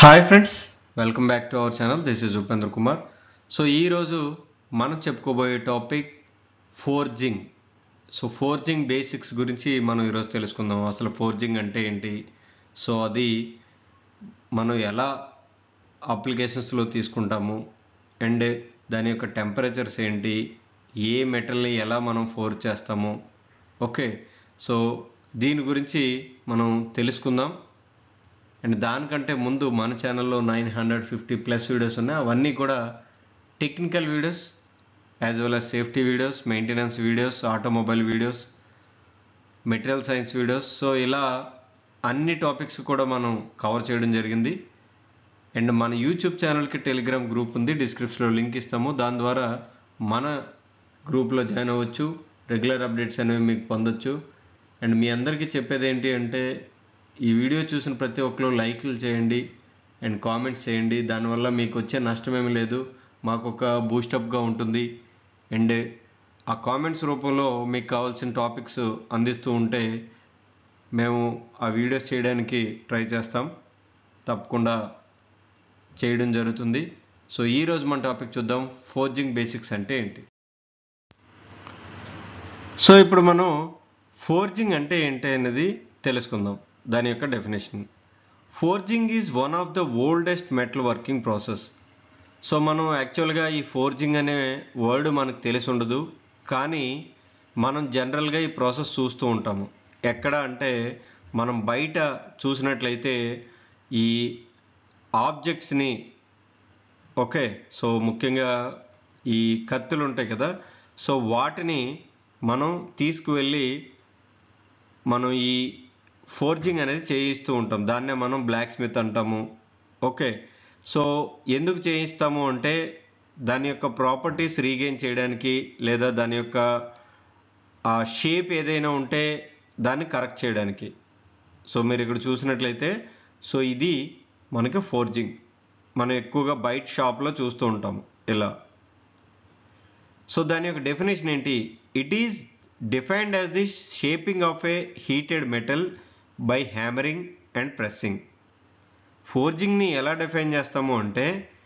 hi friends welcome back to our channel this is Upendra Kumar so ఈరోజు మనం చెప్పుకోబోయే topic forging so forging basics గురించి మనం ఈరోజు తెలుసుకుందాం అసలు ఫోర్జింగ్ అంటే ఏంటి సో అది మనం ఎలా అప్లికేషన్స్లో తీసుకుంటాము అండ్ దాని యొక్క టెంపరేచర్స్ ఏంటి ఏ మెటల్ని ఎలా మనం ఫోర్జ్ చేస్తాము ఓకే సో దీని గురించి మనం తెలుసుకుందాం అండ్ దానికంటే ముందు మన ఛానల్లో nine hundred fifty plus videos ఉన్నాయి అవన్నీ కూడా technical videos as well as safety videos maintenance videos automobile videos material science videos so ఇలా అన్ని టాపిక్స్ కూడా మనం కవర్ చేయడం జరిగింది అండ్ మన యూట్యూబ్ ఛానల్కి టెలిగ్రామ్ గ్రూప్ ఉంది డిస్క్రిప్షన్లో లింక్ ఇస్తాము దాని ద్వారా మన గ్రూప్లో జాయిన్ అవ్వచ్చు రెగ్యులర్ అప్డేట్స్ అనేవి మీకు పొందొచ్చు అండ్ మీ అందరికీ చెప్పేది ఏంటి అంటే ఈ వీడియో చూసిన ప్రతి ఒక్కరు లైక్లు చేయండి అండ్ కామెంట్స్ చేయండి దానివల్ల మీకు వచ్చే నష్టం ఏమీ లేదు మాకు ఒక బూస్టప్గా ఉంటుంది అండ్ ఆ కామెంట్స్ రూపంలో మీకు కావాల్సిన టాపిక్స్ అందిస్తూ ఉంటే మేము ఆ వీడియోస్ చేయడానికి ట్రై చేస్తాం తప్పకుండా చేయడం జరుగుతుంది సో ఈరోజు మన టాపిక్ చూద్దాం ఫోర్జింగ్ బేసిక్స్ అంటే ఏంటి సో ఇప్పుడు మనం ఫోర్జింగ్ అంటే ఏంటి అనేది తెలుసుకుందాం దాని యొక్క definition forging is one of the oldest metal working process so మనం యాక్చువల్గా ఈ ఫోర్జింగ్ అనే వర్డ్ మనకు తెలిసి ఉండదు కానీ మనం జనరల్గా ఈ ప్రాసెస్ చూస్తూ ఉంటాము ఎక్కడ అంటే మనం బయట చూసినట్లయితే ఈ ఆబ్జెక్ట్స్ని ఓకే సో ముఖ్యంగా ఈ కత్తులు ఉంటాయి కదా సో వాటిని మనం తీసుకువెళ్ళి మనం ఈ ఫోర్జింగ్ అనేది చేయిస్తూ ఉంటాం దాన్నే మనం బ్లాక్ స్మిత్ అంటాము ఓకే సో ఎందుకు చేయిస్తాము అంటే దాని యొక్క ప్రాపర్టీస్ రీగెయిన్ చేయడానికి లేదా దాని యొక్క ఆ షేప్ ఏదైనా ఉంటే దాన్ని కరెక్ట్ చేయడానికి సో మీరు ఇక్కడ చూసినట్లయితే సో ఇది మనకి ఫోర్జింగ్ మనం ఎక్కువగా బయట షాప్లో చూస్తూ ఉంటాము ఇలా సో దాని యొక్క డెఫినేషన్ ఏంటి it is defined as the shaping of a heated metal by hammering and pressing ఫోర్జింగ్ని ఎలా డిఫైన్ చేస్తాము అంటే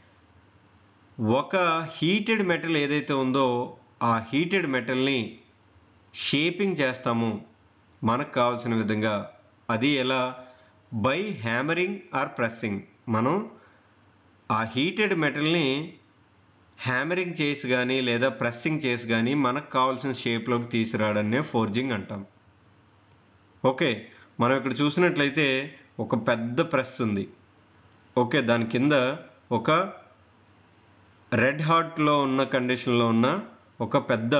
ఒక హీటెడ్ మెటల్ ఏదైతే ఉందో ఆ హీటెడ్ మెటల్ని షేపింగ్ చేస్తాము మనకు కావాల్సిన విధంగా అది ఎలా బై హ్యామరింగ్ ఆర్ ప్రెస్సింగ్ మనం ఆ హీటెడ్ మెటల్ని హ్యామరింగ్ చేసి కానీ లేదా ప్రెస్సింగ్ చేసి కానీ మనకు కావాల్సిన షేప్లోకి తీసుకురావడాన్నే ఫోర్జింగ్ అంటాం ఓకే మనం ఇక్కడ చూసినట్లయితే ఒక పెద్ద ప్రెస్ ఉంది ఓకే దాని కింద ఒక రెడ్ హార్ట్లో ఉన్న కండిషన్లో ఉన్న ఒక పెద్ద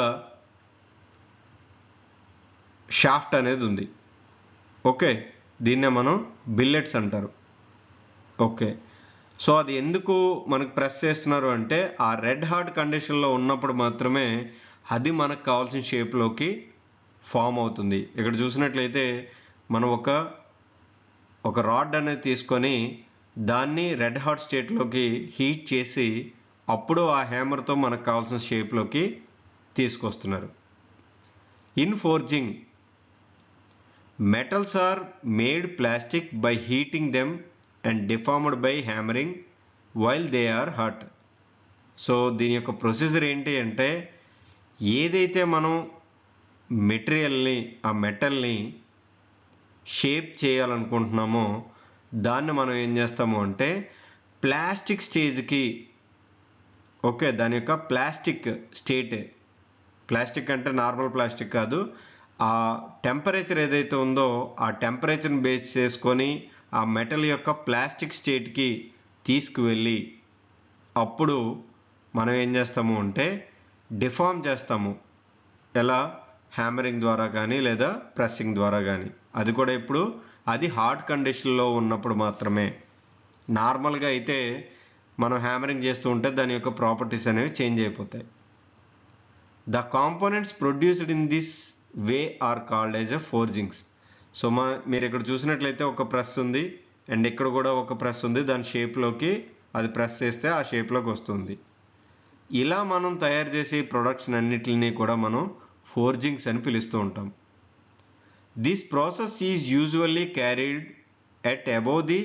షాఫ్ట్ అనేది ఉంది ఓకే దీన్నే మనం బిల్లెట్స్ అంటారు ఓకే సో అది ఎందుకు మనకు ప్రెస్ చేస్తున్నారు అంటే ఆ రెడ్ హార్ట్ కండిషన్లో ఉన్నప్పుడు మాత్రమే అది మనకు కావాల్సిన షేప్లోకి ఫామ్ అవుతుంది ఇక్కడ చూసినట్లయితే మనం ఒక ఒక రాడ్ అనేది తీసుకొని దాన్ని రెడ్ హాట్ స్టేట్లోకి హీట్ చేసి అప్పుడు ఆ హ్యామర్తో మనకు కావాల్సిన షేప్లోకి తీసుకొస్తున్నారు in forging metals are made plastic by heating them and deformed by hammering while they are hot so దీని యొక్క ప్రొసీజర్ ఏంటి అంటే ఏదైతే మనం మెటీరియల్ని ఆ మెటల్ని షేప్ చేయాలనుకుంటున్నామో దాన్ని మనం ఏం చేస్తాము అంటే ప్లాస్టిక్ స్టేజ్కి ఓకే దాని యొక్క ప్లాస్టిక్ స్టేట్ ప్లాస్టిక్ అంటే నార్మల్ ప్లాస్టిక్ కాదు ఆ టెంపరేచర్ ఏదైతే ఉందో ఆ టెంపరేచర్ని బేస్ చేసుకొని ఆ మెటల్ యొక్క ప్లాస్టిక్ స్టేట్కి తీసుకువెళ్ళి అప్పుడు మనం ఏం చేస్తాము అంటే డిఫార్మ్ చేస్తాము ఎలా హ్యామరింగ్ ద్వారా కానీ లేదా ప్రెస్సింగ్ ద్వారా కానీ అది కూడా ఇప్పుడు అది హార్ట్ కండిషన్లో ఉన్నప్పుడు మాత్రమే నార్మల్గా అయితే మనం హ్యామరింగ్ చేస్తూ ఉంటే దాని యొక్క ప్రాపర్టీస్ అనేవి చేంజ్ అయిపోతాయి the components produced in this way are called as a forgings so మా మీరు ఇక్కడ చూసినట్లయితే ఒక ప్రెస్ ఉంది అండ్ ఇక్కడ కూడా ఒక ప్రెస్ ఉంది దాని షేప్లోకి అది ప్రెస్ చేస్తే ఆ షేప్లోకి వస్తుంది ఇలా మనం తయారు చేసే ప్రొడక్ట్స్ అన్నిటిని కూడా మనం ఫోర్జింగ్స్ అని పిలుస్తూ ఉంటాం this process is usually carried at above the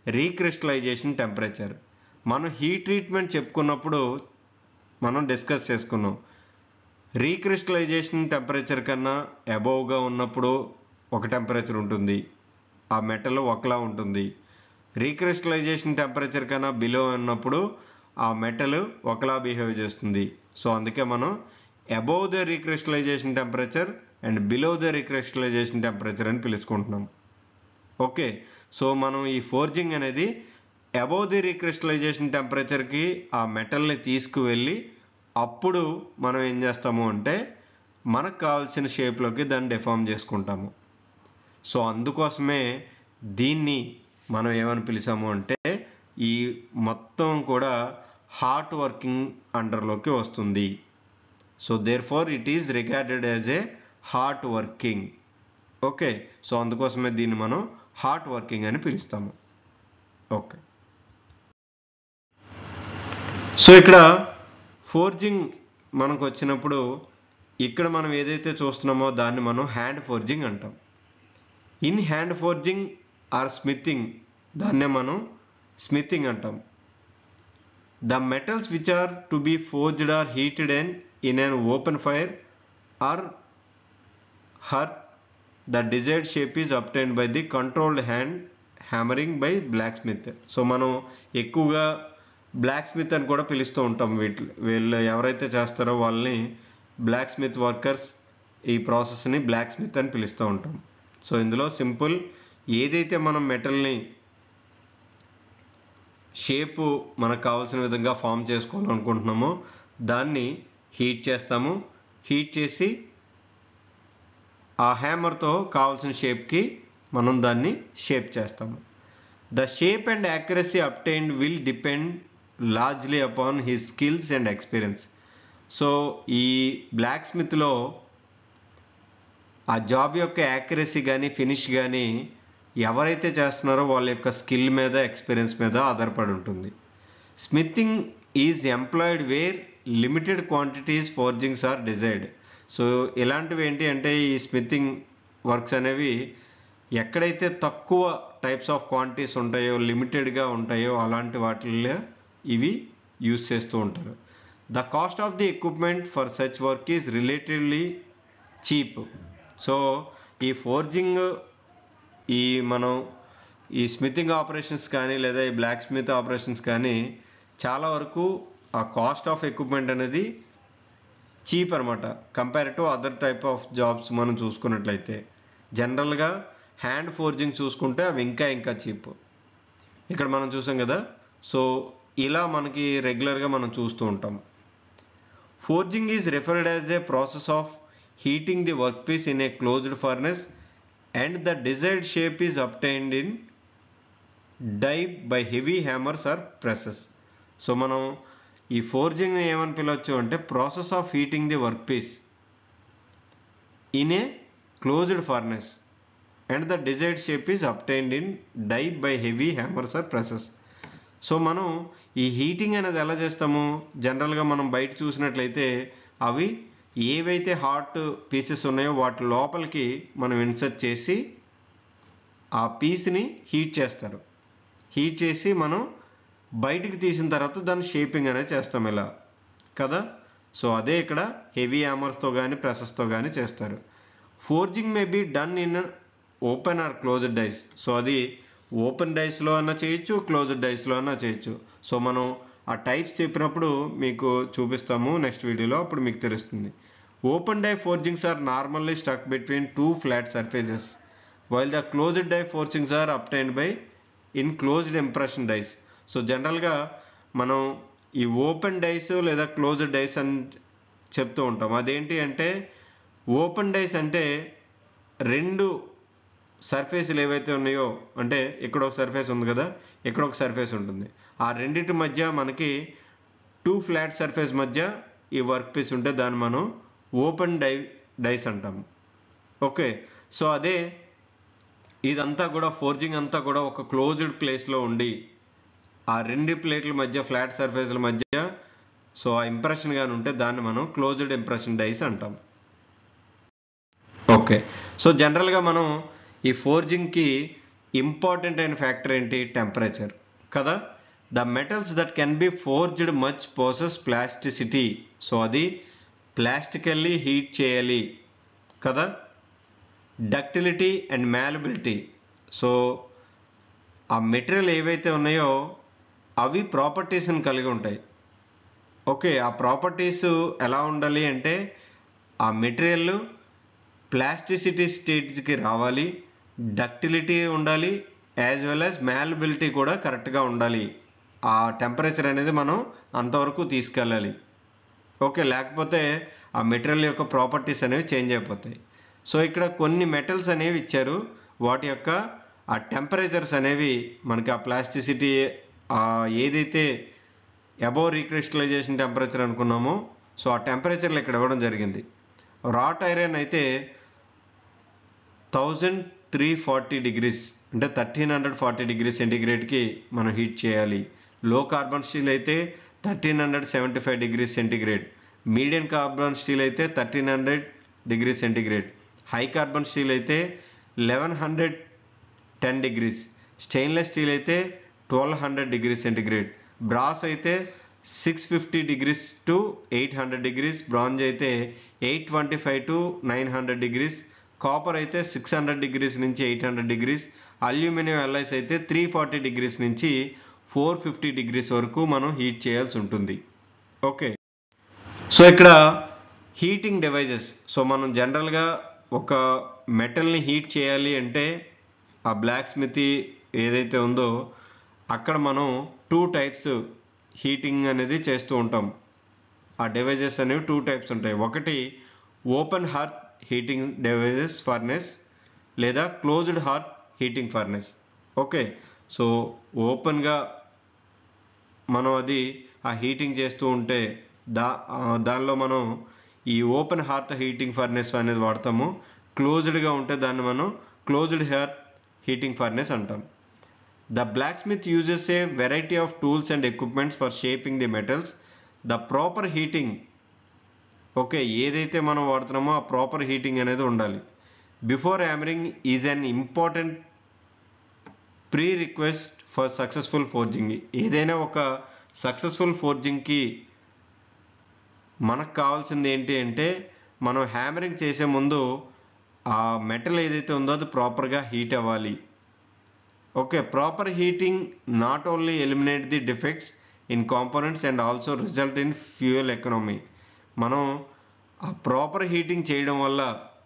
recrystallization temperature మనం హీట్ ట్రీట్మెంట్ చెప్పుకున్నప్పుడు మనం డిస్కస్ చేసుకున్నాం రీక్రిస్టలైజేషన్ టెంపరేచర్ కన్నా అబోవ్గా ఉన్నప్పుడు ఒక టెంపరేచర్ ఉంటుంది ఆ మెటల్ ఒకలా ఉంటుంది రీక్రిస్టలైజేషన్ టెంపరేచర్ కన్నా బిలో ఉన్నప్పుడు ఆ మెటల్ ఒకలా బిహేవ్ చేస్తుంది సో అందుకే మనం above the recrystallization temperature and below the recrystallization temperature అని పిలుచుకుంటున్నాం ఓకే సో మనం ఈ ఫోర్జింగ్ అనేది అబోవ్ ది రీక్రిస్టలైజేషన్ టెంపరేచర్కి ఆ మెటల్ని తీసుకువెళ్ళి అప్పుడు మనం ఏం చేస్తాము అంటే మనకు కావాల్సిన షేప్లోకి దాన్ని డిఫార్మ్ చేసుకుంటాము సో అందుకోసమే దీన్ని మనం ఏమని పిలిచాము అంటే ఈ మొత్తం కూడా హార్ట్ వర్కింగ్ అండర్లోకి వస్తుంది so therefore it is regarded as a hot working okay so అందుకోసమే దీన్ని మనం హార్ట్ వర్కింగ్ అని పిలుస్తాము ఓకే సో ఇక్కడ ఫోర్జింగ్ మనకు వచ్చినప్పుడు ఇక్కడ మనం ఏదైతే చూస్తున్నామో దాన్ని మనం హ్యాండ్ ఫోర్జింగ్ అంటాం in hand forging or smithing దాన్నే మనం స్మిథింగ్ అంటాం the metals which are to be forged are heated and in an open fire or hearth the desired shape is obtained by the controlled hand hammering by blacksmith so మనం ఎక్కువగా black Smith అని కూడా పిలుస్తూ ఉంటాం వీటి వీళ్ళు ఎవరైతే చేస్తారో వాళ్ళని బ్లాక్ స్మిత్ వర్కర్స్ ఈ ప్రాసెస్ని బ్లాక్ స్మిత్ అని పిలుస్తూ ఉంటాం సో ఇందులో సింపుల్ ఏదైతే మనం మెటల్ని షేపు మనకు కావాల్సిన విధంగా ఫామ్ చేసుకోవాలనుకుంటున్నామో దాన్ని హీట్ చేస్తాము హీట్ చేసి ఆ హ్యామర్తో కావాల్సిన షేప్కి మనం దాన్ని షేప్ చేస్తాము the shape and accuracy obtained will depend largely upon his skills and experience so ఈ బ్లాక్ స్మిత్లో ఆ జాబ్ యొక్క యాక్యురసీ కానీ ఫినిష్ కానీ ఎవరైతే చేస్తున్నారో వాళ్ళ యొక్క స్కిల్ మీద ఎక్స్పీరియన్స్ మీద ఆధారపడి ఉంటుంది smithing is employed where limited quantities forgings are desired so ఇలాంటివి ఏంటి అంటే ఈ స్మిథింగ్ వర్క్స్ అనేవి ఎక్కడైతే తక్కువ టైప్స్ ఆఫ్ క్వాంటిటీస్ ఉంటాయో లిమిటెడ్గా ఉంటాయో అలాంటి వాటిల్లో ఇవి యూస్ చేస్తూ ఉంటారు the cost of the equipment for such work is relatedly cheap so ఈ ఫోర్జింగ్ ఈ మనం ఈ స్మిథింగ్ ఆపరేషన్స్ కానీ లేదా ఈ బ్లాక్ స్మిత్ ఆపరేషన్స్ కానీ చాలా వరకు ఆ కాస్ట్ ఆఫ్ ఎక్విప్మెంట్ అనేది చీప్ అనమాట compare to other type of jobs మనం చూసుకున్నట్లయితే జనరల్గా హ్యాండ్ ఫోర్జింగ్ చూసుకుంటే అవి ఇంకా ఇంకా చీప్ ఇక్కడ మనం చూసాం కదా సో ఇలా మనకి రెగ్యులర్గా మనం చూస్తూ ఉంటాం forging is referred as a process of heating the work piece in a closed furnace and the desired shape is obtained in die by heavy hammers or presses so మనం ఈ ఫోర్జింగ్ని ఏమని పిలవచ్చు అంటే process of heating the work piece in a closed furnace and the desired shape is obtained in die by heavy hammers or presses so మనం ఈ heating అనేది ఎలా చేస్తాము జనరల్గా మనం బయట చూసినట్లయితే అవి ఏవైతే హాట్ పీసెస్ ఉన్నాయో వాటి లోపలికి మనం ఇన్సర్ట్ చేసి ఆ పీస్ని హీట్ చేస్తారు హీట్ చేసి మనం బయటికి తీసిన తర్వాత దాన్ని షేపింగ్ అనేది చేస్తాం ఇలా కదా సో అదే ఇక్కడ హెవీ హ్యామర్స్తో కానీ ప్రెసెస్తో కానీ చేస్తారు forging may be done in open or closed dies so అది ఓపెన్ డైస్లో అన్నా చేయొచ్చు క్లోజ్డ్ డైస్లో అన్నా చేయొచ్చు సో మనం ఆ టైప్స్ చెప్పినప్పుడు మీకు చూపిస్తాము నెక్స్ట్ వీడియోలో అప్పుడు మీకు తెలుస్తుంది open die forgings are normally stuck between two flat surfaces while the closed die forgings are obtained by in closed impression dies so జనరల్గా మనం ఈ ఓపెన్ డైస్ లేదా క్లోజ్డ్ డైస్ అని చెప్తూ ఉంటాం అదేంటి అంటే ఓపెన్ డైస్ అంటే రెండు సర్ఫేస్లు ఏవైతే ఉన్నాయో అంటే ఇక్కడ ఒక సర్ఫేస్ ఉంది కదా ఇక్కడ ఒక సర్ఫేస్ ఉంటుంది ఆ రెండింటి మధ్య మనకి టూ ఫ్లాట్ సర్ఫేస్ మధ్య ఈ వర్క్ పీస్ ఉంటే దాన్ని మనం ఓపెన్ డై డైస్ అంటాము ఓకే సో అదే ఇదంతా కూడా ఫోర్జింగ్ అంతా కూడా ఒక క్లోజ్డ్ ప్లేస్లో ఉండి ఆ రెండు ప్లేట్ల మధ్య ఫ్లాట్ సర్ఫేస్ల మధ్య సో ఆ ఇంప్రెషన్ కానీ ఉంటే దాన్ని మనం క్లోజ్డ్ ఇంప్రెషన్ డైస్ అంటాం ఓకే సో జనరల్గా మనం ఈ ఫోర్జింగ్కి ఇంపార్టెంట్ అయిన ఫ్యాక్టర్ ఏంటి టెంపరేచర్ కదా the metals that can be forged much possess plasticity so అది ప్లాస్టికల్లీ హీట్ చేయాలి కదా డక్టిలిటీ అండ్ మ్యాలబిలిటీ సో ఆ మెటీరియల్ ఏవైతే ఉన్నాయో అవి ప్రాపర్టీస్ని కలిగి ఉంటాయి ఓకే ఆ ప్రాపర్టీస్ ఎలా ఉండాలి అంటే ఆ మెటీరియల్ ప్లాస్టిసిటీ స్టేట్స్కి రావాలి డక్టిలిటీ ఉండాలి యాజ్ వెల్ యాజ్ మ్యాలబిలిటీ కూడా కరెక్ట్గా ఉండాలి ఆ టెంపరేచర్ అనేది మనం అంతవరకు తీసుకెళ్ళాలి ఓకే లేకపోతే ఆ మెటీరియల్ యొక్క ప్రాపర్టీస్ అనేవి చేంజ్ అయిపోతాయి సో ఇక్కడ కొన్ని మెటల్స్ అనేవి ఇచ్చారు వాటి యొక్క ఆ టెంపరేచర్స్ అనేవి మనకి ఆ ప్లాస్టిసిటీ ఏదైతే అబౌవ్ రీక్రిస్టలైజేషన్ టెంపరేచర్ అనుకున్నామో సో ఆ టెంపరేచర్లు ఇక్కడ ఇవ్వడం జరిగింది రాట్ ఐరన్ అయితే థౌజండ్ త్రీ ఫార్టీ డిగ్రీస్ అంటే థర్టీన్ హండ్రెడ్ ఫార్టీ డిగ్రీ సెంటిగ్రేడ్కి మనం హీట్ చేయాలి లో కార్బన్ స్టీల్ అయితే thirteen hundred seventy five degree centigrade medium carbon steel అయితే thirteen hundred degree centigrade high carbon steel అయితే eleven hundred ten degrees stainless steel అయితే twelve hundred degree centigrade brass అయితే six fifty degrees to eight hundred degrees bronze అయితే eight twenty five to nine hundred degrees copper అయితే six hundred degrees నుంచి eight hundred degrees aluminium alloys అయితే three forty degrees నుంచి four fifty degrees వరకు మనం heat చేయాల్సి ఉంటుంది okay so ఇక్కడ హీటింగ్ డివైజెస్ సో మనం జనరల్గా ఒక మెటల్ని హీట్ చేయాలి అంటే ఆ బ్లాక్ స్మితి ఏదైతే ఉందో అక్కడ మనం టూ టైప్స్ హీటింగ్ అనేది చేస్తూ ఉంటాం ఆ డివైజెస్ అనేవి టూ టైప్స్ ఉంటాయి ఒకటి open hearth heating devices furnace లేదా closed hearth heating furnace okay so ఓపెన్గా మనం అది ఆ హీటింగ్ చేస్తూ ఉంటే దా దానిలో మనం ఈ ఓపెన్ హార్ట్ హీటింగ్ ఫర్నెస్ అనేది వాడతాము క్లోజ్డ్గా ఉంటే దాన్ని మనం క్లోజ్డ్ హార్ట్ హీటింగ్ ఫర్నెస్ అంటాం the blacksmith uses a variety of tools and equipments for shaping the metals the proper heating okay ఏదైతే మనం వాడుతున్నామో ఆ ప్రాపర్ హీటింగ్ అనేది ఉండాలి before hammering is an important pre request for successful forging ఏదైనా ఒక successful ఫోర్జింగ్కి మనకు కావాల్సింది ఏంటి అంటే మనం హ్యామరింగ్ చేసే ముందు ఆ మెటల్ ఏదైతే ఉందో అది ప్రాపర్గా హీట్ అవ్వాలి okay proper heating not only eliminate the defects in components and also result in fuel economy మనం ఆ ప్రాపర్ హీటింగ్ చేయడం వల్ల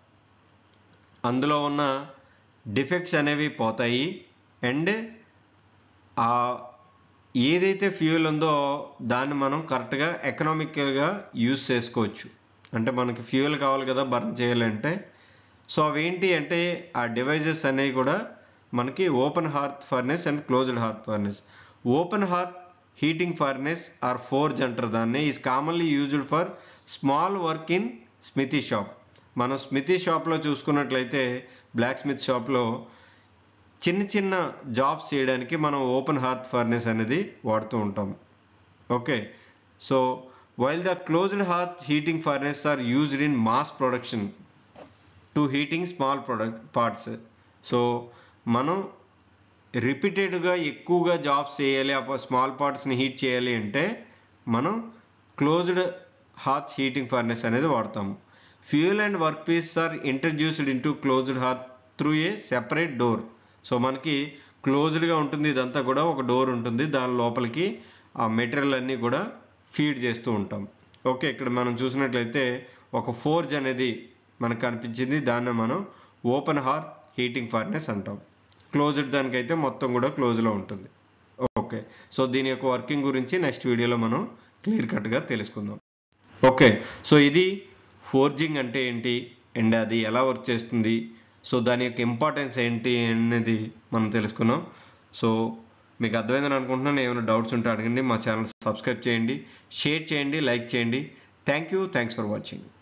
అందులో ఉన్న డిఫెక్ట్స్ అనేవి పోతాయి అండ్ ఆ ఏదైతే ఫ్యూయల్ ఉందో దాన్ని మనం కరెక్ట్గా ఎకనామికల్గా యూజ్ చేసుకోవచ్చు అంటే మనకి ఫ్యూయల్ కావాలి కదా బర్న్ చేయాలంటే సో అవేంటి అంటే ఆ డివైజెస్ అనేవి కూడా మనకి open hearth furnace and closed hearth furnace open hearth heating furnace or forge అంటారు దాన్ని is commonly used for small work in smithy shop మనం స్మితీ షాప్లో చూసుకున్నట్లయితే బ్లాక్ స్మిత్ షాప్లో చిన్న చిన్న జాబ్స్ చేయడానికి మనం ఓపెన్ హార్త్ ఫర్నెస్ అనేది వాడుతూ ఉంటాం okay so while the closed hearth heating furnace are used in mass production to heating small product parts so మనం రిపీటెడ్గా ఎక్కువగా జాబ్స్ చేయాలి ఆ స్మాల్ పార్ట్స్ని హీట్ చేయాలి అంటే మనం క్లోజ్డ్ హార్త్ హీటింగ్ ఫర్నెస్ అనేది వాడతాము fuel and work piece are introduced into closed hearth through a separate door so మనకి క్లోజ్డ్గా ఉంటుంది ఇదంతా కూడా ఒక డోర్ ఉంటుంది దాని లోపలికి ఆ మెటీరియల్ అన్నీ కూడా ఫీడ్ చేస్తూ ఉంటాం ఓకే ఇక్కడ మనం చూసినట్లయితే ఒక ఫోర్జ్ అనేది మనకు కనిపించింది దాన్ని మనం ఓపెన్ హార్ట్ హీటింగ్ ఫర్నెస్ అంటాం క్లోజ్డ్ దానికైతే మొత్తం కూడా క్లోజ్లో ఉంటుంది ఓకే సో దీని యొక్క వర్కింగ్ గురించి నెక్స్ట్ వీడియోలో మనం క్లియర్ కట్గా తెలుసుకుందాం ఓకే సో ఇది ఫోర్జింగ్ అంటే ఏంటి అండ్ అది ఎలా వర్క్ చేస్తుంది సో దాని యొక్క ఇంపార్టెన్స్ ఏంటి అనేది మనం తెలుసుకున్నాం సో మీకు అర్థమైందని అనుకుంటున్నాను ఏమైనా డౌట్స్ ఉంటే అడగండి మా ఛానల్ సబ్స్క్రైబ్ చేయండి షేర్ చేయండి లైక్ చేయండి thank you thanks for watching